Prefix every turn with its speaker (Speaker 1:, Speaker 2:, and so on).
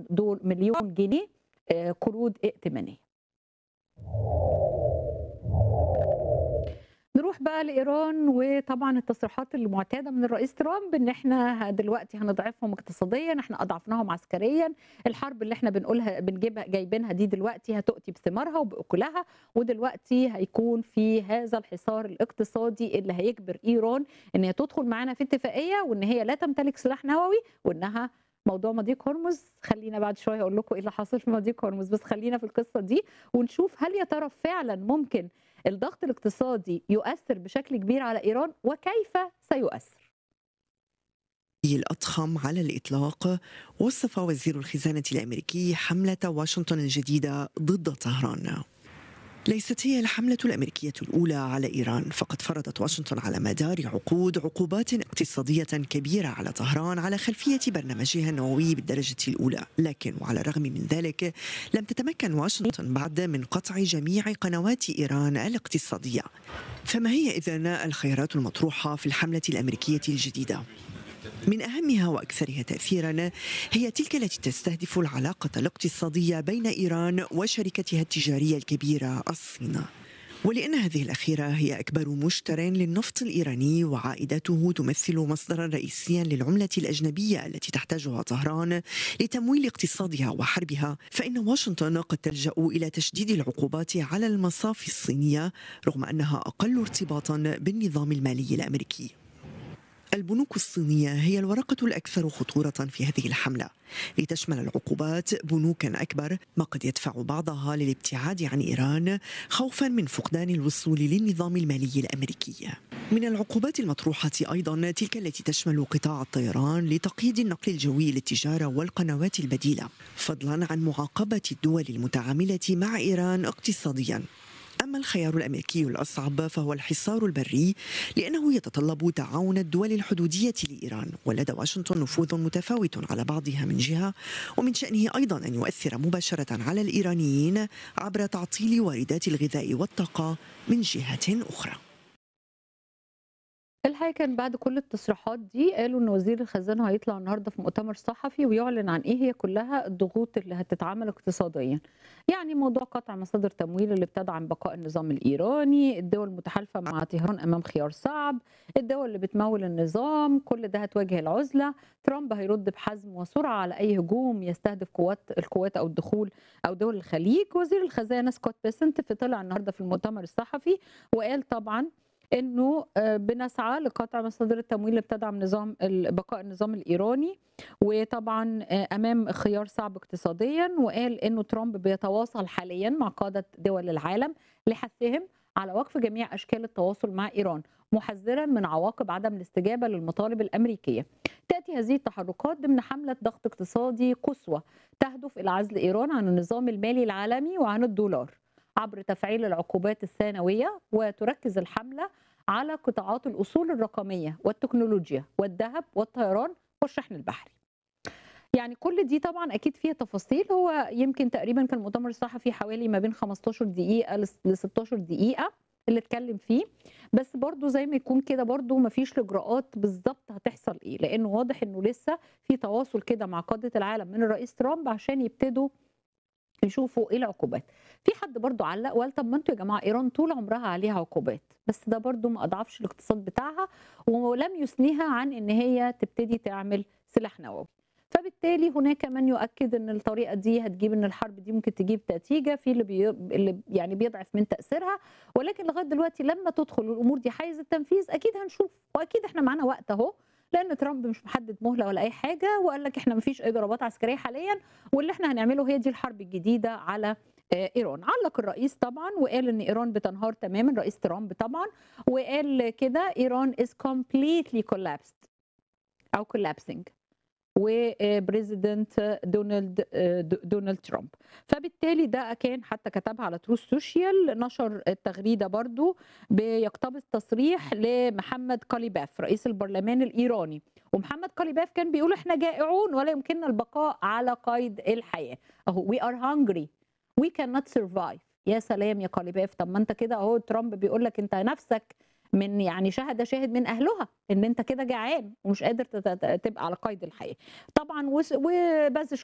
Speaker 1: مليون دول مليون جنيه آه، قروض ائتمانيه نروح بقى لايران وطبعا التصريحات المعتاده من الرئيس ترامب ان احنا دلوقتي هنضعفهم اقتصاديا احنا اضعفناهم عسكريا الحرب اللي احنا بنقولها بنجيبها جايبينها دي دلوقتي هتؤتي بثمارها وباكلها ودلوقتي هيكون في هذا الحصار الاقتصادي اللي هيجبر ايران ان هي تدخل معانا في اتفاقيه وان هي لا تمتلك سلاح نووي وانها موضوع مضيق هرمز خلينا بعد شويه اقول لكم ايه اللي حاصل في مضيق هرمز بس خلينا في القصه دي ونشوف هل يا ترى فعلا ممكن الضغط الاقتصادي يؤثر بشكل كبير على ايران وكيف سيؤثر
Speaker 2: الأضخم على الإطلاق وصف وزير الخزانة الأمريكي حملة واشنطن الجديدة ضد طهران ليست هي الحملة الأمريكية الأولى على إيران فقد فرضت واشنطن على مدار عقود عقوبات اقتصادية كبيرة على طهران على خلفية برنامجها النووي بالدرجة الأولى لكن وعلى الرغم من ذلك لم تتمكن واشنطن بعد من قطع جميع قنوات إيران الاقتصادية فما هي إذن الخيارات المطروحة في الحملة الأمريكية الجديدة؟ من أهمها وأكثرها تأثيرا هي تلك التي تستهدف العلاقة الاقتصادية بين إيران وشركتها التجارية الكبيرة الصين ولأن هذه الأخيرة هي أكبر مشتر للنفط الإيراني وعائداته تمثل مصدرا رئيسيا للعملة الأجنبية التي تحتاجها طهران لتمويل اقتصادها وحربها فإن واشنطن قد تلجأ إلى تشديد العقوبات على المصافي الصينية رغم أنها أقل ارتباطا بالنظام المالي الأمريكي البنوك الصينية هي الورقة الأكثر خطورة في هذه الحملة لتشمل العقوبات بنوكا أكبر ما قد يدفع بعضها للابتعاد عن إيران خوفا من فقدان الوصول للنظام المالي الأمريكي من العقوبات المطروحة أيضا تلك التي تشمل قطاع الطيران لتقييد النقل الجوي للتجارة والقنوات البديلة فضلا عن معاقبة الدول المتعاملة مع إيران اقتصاديا أما الخيار الأمريكي الأصعب فهو الحصار البري لأنه يتطلب تعاون الدول الحدودية لإيران ولدى واشنطن نفوذ متفاوت على بعضها من جهة ومن شأنه أيضا أن يؤثر مباشرة على الإيرانيين عبر تعطيل واردات الغذاء والطاقة من جهة أخرى
Speaker 1: الحقيقه كان بعد كل التصريحات دي قالوا ان وزير الخزانه هيطلع النهارده في مؤتمر صحفي ويعلن عن ايه هي كلها الضغوط اللي هتتعمل اقتصاديا. يعني موضوع قطع مصادر تمويل اللي بتدعم بقاء النظام الايراني، الدول المتحالفه مع طهران امام خيار صعب، الدول اللي بتمول النظام، كل ده هتواجه العزله، ترامب هيرد بحزم وسرعه على اي هجوم يستهدف قوات القوات او الدخول او دول الخليج، وزير الخزانه سكوت بيسنت في طلع النهارده في المؤتمر الصحفي وقال طبعا انه بنسعى لقطع مصادر التمويل اللي بتدعم نظام بقاء النظام الايراني وطبعا امام خيار صعب اقتصاديا وقال انه ترامب بيتواصل حاليا مع قاده دول العالم لحثهم على وقف جميع اشكال التواصل مع ايران محذرا من عواقب عدم الاستجابه للمطالب الامريكيه. تاتي هذه التحركات ضمن حمله ضغط اقتصادي قصوى تهدف الى عزل ايران عن النظام المالي العالمي وعن الدولار. عبر تفعيل العقوبات الثانويه وتركز الحمله على قطاعات الاصول الرقميه والتكنولوجيا والذهب والطيران والشحن البحري. يعني كل دي طبعا اكيد فيها تفاصيل هو يمكن تقريبا كان المؤتمر الصحفي حوالي ما بين 15 دقيقه ل 16 دقيقه اللي اتكلم فيه بس برضو زي ما يكون كده برضو ما فيش الاجراءات بالظبط هتحصل ايه لانه واضح انه لسه في تواصل كده مع قاده العالم من الرئيس ترامب عشان يبتدوا يشوفوا ايه العقوبات في حد برضو علق وقال طب ما انتوا يا جماعه ايران طول عمرها عليها عقوبات بس ده برضو ما اضعفش الاقتصاد بتاعها ولم يثنيها عن ان هي تبتدي تعمل سلاح نووي فبالتالي هناك من يؤكد ان الطريقه دي هتجيب ان الحرب دي ممكن تجيب نتيجه في اللي, بي... اللي يعني بيضعف من تاثيرها ولكن لغايه دلوقتي لما تدخل الامور دي حيز التنفيذ اكيد هنشوف واكيد احنا معانا وقت اهو لان ترامب مش محدد مهله ولا اي حاجه وقال لك احنا مفيش اي ضربات عسكريه حاليا واللي احنا هنعمله هي دي الحرب الجديده على ايران علق الرئيس طبعا وقال ان ايران بتنهار تماما رئيس ترامب طبعا وقال كده ايران is completely collapsed او collapsing وبريزيدنت دونالد دونالد ترامب فبالتالي ده كان حتى كتبها على تروس سوشيال نشر التغريده برضو بيقتبس تصريح لمحمد كاليباف رئيس البرلمان الايراني ومحمد كاليباف كان بيقول احنا جائعون ولا يمكننا البقاء على قيد الحياه اهو وي ار هانجري وي كانت سرفايف يا سلام يا كاليباف طب ما انت كده اهو ترامب بيقول لك انت نفسك من يعني شهد شاهد من اهلها ان انت كده جعان ومش قادر تبقى على قيد الحياه طبعا وباز